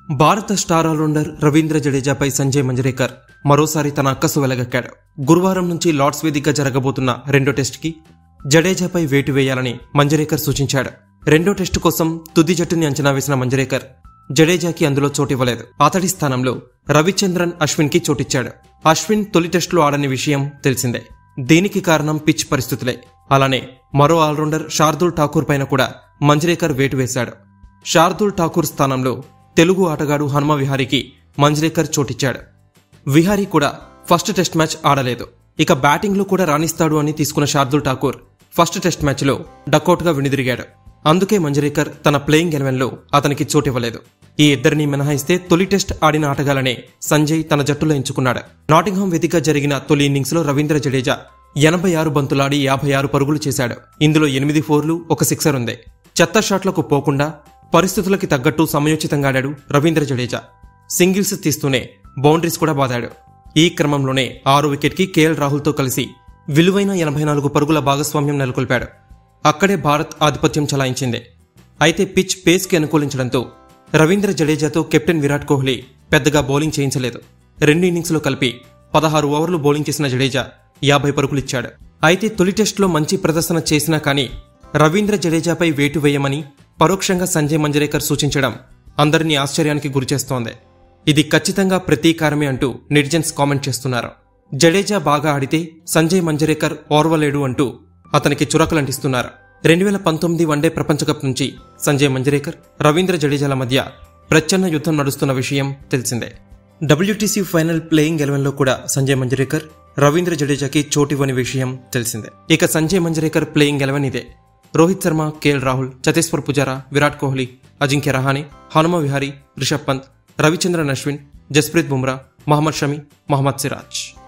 భారత star allrounder Ravindra జడేజాపై సంజయ్ మంజరేకర్ మరోసారి తన అక్కసు వెలగక్కాడు గురువారం నుంచి లార్డ్స్ వేదికగా జరగబోతున్న రెండో టెస్టుకి జడేజాపై వేటు వేయాలని మంజరేకర్ సూచించాడు రెండో టెస్టు కోసం తుది జట్టుని అంచనా వేసిన మంజరేకర్ జడేజాకి అందులో చోటివ్వలేదు అతడి స్థానంలో రవిచంద్రన్ అశ్విన్ కి చోటిచ్చాడు అశ్విన్ తొలి టెస్టులో ఆడని విషయం తెలిసిందే దీనికి కారణం పిచ్ పరిస్థితులే అలానే మరో ఆల్రౌండర్ శార్దుల్ ఠాకూర్ పైన కూడా మంజరేకర్ వేటు వేశాడు శార్దుల్ ఠాకూర్ స్థానంలో తెలుగు ఆటగాడు హనుమ విహారీకి మంజ్రేకర్ చోటిచ్చాడు విహారీ కూడా ఫస్ట్ టెస్ట్ మ్యాచ్ ఆడలేదు ఇక బ్యాటింగ్లో కూడా రాణిస్తాడు అని తీసుకున్న శార్దుల్ ఠాకూర్ ఫస్ట్ టెస్ట్ మ్యాచ్లో డకౌట్గా వెనుదిరిగాడు అందుకే మంజరేకర్ తన ప్లేయింగ్ ఎలెవెన్లో అతనికి చోటివ్వలేదు ఈ ఇద్దరిని మినహాయిస్తే తొలి టెస్ట్ ఆడిన ఆటగాలనే సంజయ్ తన జట్టులో ఎంచుకున్నాడు నాటింగ్హామ్ వేదిక జరిగిన తొలి ఇన్నింగ్స్లో రవీంద్ర జడేజా ఎనభై ఆరు బంతులాడి యాభై ఆరు పరుగులు చేశాడు ఇందులో ఎనిమిది ఫోర్లు ఒక సిక్సర్ ఉంది చెత్త షాట్లకు పోకుండా పరిస్థితులకి తగ్గట్టు సమయోచితంగా ఆడాడు రవీంద్ర జడేజా సింగిల్స్ తీస్తూనే బౌండరీస్ కూడా బాదాడు ఈ క్రమంలోనే ఆరో వికెట్కి కేఎల్ రాహుల్తో కలిసి విలువైన ఎనభై నాలుగు పరుగుల భాగస్వామ్యం నెలకొల్పాడు అక్కడే భారత్ ఆధిపత్యం చలాయించింది అయితే పిచ్ పేస్కి అనుకూలించడంతో రవీంద్ర జడేజాతో కెప్టెన్ విరాట్ కోహ్లీ పెద్దగా బౌలింగ్ చేయించలేదు రెండు ఇన్నింగ్స్లో కలిపి పదహారు ఓవర్లు బౌలింగ్ చేసిన జడేజా యాభై పరుగులిచ్చాడు అయితే తొలి టెస్టులో మంచి ప్రదర్శన చేసినా కానీ రవీంద్ర జడేజాపై వేటు వేయమని పరోక్షంగా సంజయ్ మంజరేకర్ సూచించడం అందరినీ ఆశ్చర్యానికి గురిచేస్తోంది ఇది ఖచ్చితంగా ప్రతీకారమే అంటూ నెటిజన్స్ కామెంట్ చేస్తున్నారు జడేజా బాగా ఆడితే సంజయ్ మంజరేకర్ ఓర్వలేడు అంటూ అతనికి చురకలంటిస్తున్నారు రెండు వేల పంతొమ్మిది వన్డే ప్రపంచ కప్ నుంచి సంజయ్ మంజరేకర్ రవీంద్ర జడేజాల మధ్య ప్రచ్ఛన్న యుద్ధం నడుస్తున్న విషయం తెలిసిందే డబ్ల్యూటీసీ ఫైనల్ ప్లేయింగ్ ఎలెవెన్లో కూడా సంజయ్ మంజరేకర్ రవీంద్ర జడేజాకి చోటివ్వని విషయం తెలిసిందే ఇక సంజయ్ మంజరేకర్ ప్లేయింగ్ ఎలెవెన్ ఇదే రోహిత్ శర్మ కేఎల్ రాహుల్ చతేశ్వర్ పుజారా విరాట్ కోహ్లీ అజింక్య రహానే హనుమ విహారీ రిషబ్ పంత్ రవిచంద్రన్ అశ్విన్ జస్ప్రీత్ బుమ్రా మహమ్మద్ షమి మహమ్మద్ సిరాజ్